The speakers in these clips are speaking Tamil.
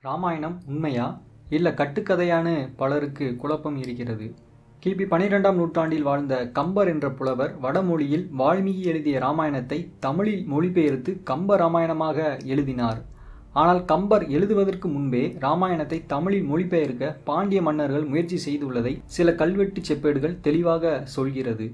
ராமாயணம் உண்மையா இல்லை கட்டுக்கதையான்னு பலருக்கு குழப்பம் இருக்கிறது கிபி பனிரெண்டாம் நூற்றாண்டில் வாழ்ந்த கம்பர் என்ற புலவர் வடமொழியில் வால்மீகி எழுதிய ராமாயணத்தை தமிழில் மொழிபெயர்த்து கம்ப ராமாயணமாக எழுதினார் ஆனால் கம்பர் எழுதுவதற்கு முன்பே ராமாயணத்தை தமிழில் மொழிபெயர்க்க பாண்டிய மன்னர்கள் முயற்சி செய்துள்ளதை சில கல்வெட்டு செப்பேடுகள் தெளிவாக சொல்கிறது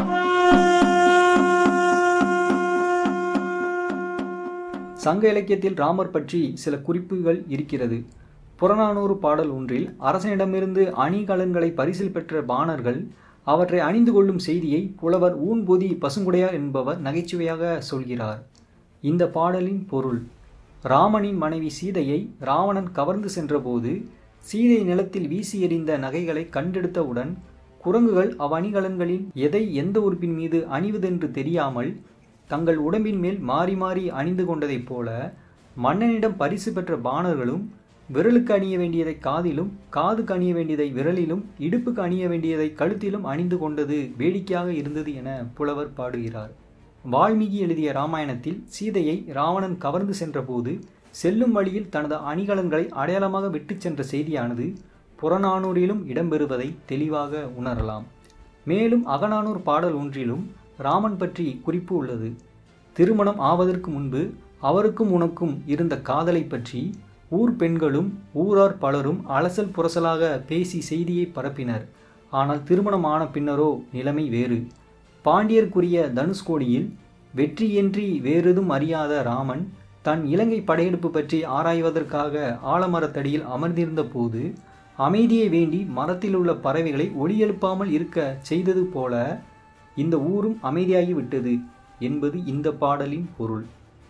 சங்க இலக்கியத்தில் ராமர் பற்றி சில குறிப்புகள் இருக்கிறது புறநானூறு பாடல் ஒன்றில் அரசனிடமிருந்து அணிகலன்களை பரிசில் பெற்ற பாணர்கள் அவற்றை அணிந்து கொள்ளும் செய்தியை புலவர் ஊன்பொதி பசுங்குடையார் என்பவர் நகைச்சுவையாக சொல்கிறார் இந்த பாடலின் பொருள் ராமனின் மனைவி சீதையை ராவணன் கவர்ந்து சென்றபோது சீதை நிலத்தில் வீசி எறிந்த நகைகளை கண்டெடுத்தவுடன் குரங்குகள் அவ்வணிகலன்களில் எதை எந்த உறுப்பின் மீது அணிவதென்று தெரியாமல் தங்கள் உடம்பின் மேல் மாறி மாறி அணிந்து கொண்டதைப் போல மன்னனிடம் பரிசு பெற்ற பாணர்களும் விரலுக்கு அணிய வேண்டியதை காதிலும் காதுக்கு அணிய வேண்டியதை விரலிலும் இடுப்புக்கு அணிய வேண்டியதை கழுத்திலும் அணிந்து கொண்டது வேடிக்கையாக இருந்தது என புலவர் பாடுகிறார் வால்மீகி எழுதிய ராமாயணத்தில் சீதையை ராவணன் கவர்ந்து சென்றபோது செல்லும் வழியில் தனது அணிகலன்களை அடையாளமாக விட்டுச் சென்ற செய்தியானது புறநானூறிலும் இடம்பெறுவதை தெளிவாக உணரலாம் மேலும் அகநானூர் பாடல் ஒன்றிலும் ராமன் பற்றி குறிப்பு உள்ளது திருமணம் ஆவதற்கு முன்பு அவருக்கும் உனக்கும் இருந்த காதலை பற்றி ஊர் பெண்களும் ஊரார் பலரும் அலசல் புரசலாக பேசி செய்தியை பரப்பினர் ஆனால் திருமணம் ஆன பின்னரோ நிலைமை வேறு பாண்டியர்க்குரிய தனுஷ்கோடியில் வெற்றியின்றி வேறெதும் அறியாத ராமன் தன் இலங்கை படையெடுப்பு பற்றி ஆராய்வதற்காக ஆலமரத்தடியில் அமர்ந்திருந்த போது அமைதியை வேண்டி மரத்தில் உள்ள பறவைகளை ஒளி எழுப்பாமல் இருக்க செய்தது போல இந்த ஊரும் அமைதியாகி விட்டது என்பது இந்த பாடலின் பொருள்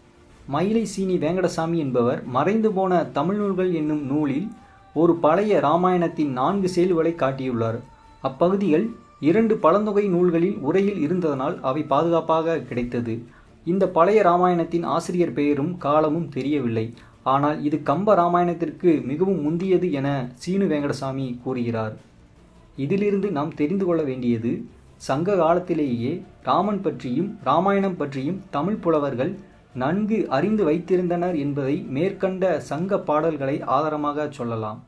மயிலை சீனி வேங்கடசாமி என்பவர் மறைந்து போன தமிழ் நூல்கள் என்னும் நூலில் ஒரு பழைய இராமாயணத்தின் நான்கு செயல்களை காட்டியுள்ளார் அப்பகுதிகள் இரண்டு பழந்தொகை நூல்களில் உரையில் இருந்ததனால் அவை பாதுகாப்பாக கிடைத்தது இந்த பழைய இராமாயணத்தின் ஆசிரியர் பெயரும் காலமும் தெரியவில்லை ஆனால் இது கம்ப இராமாயணத்திற்கு மிகவும் முந்தியது என சீனு வேங்கடசாமி கூறுகிறார் இதிலிருந்து நாம் தெரிந்து கொள்ள வேண்டியது சங்க காலத்திலேயே ராமன் பற்றியும் ராமாயணம் பற்றியும் தமிழ் புலவர்கள் நன்கு அறிந்து வைத்திருந்தனர் என்பதை மேற்கண்ட சங்க பாடல்களை ஆதாரமாக சொல்லலாம்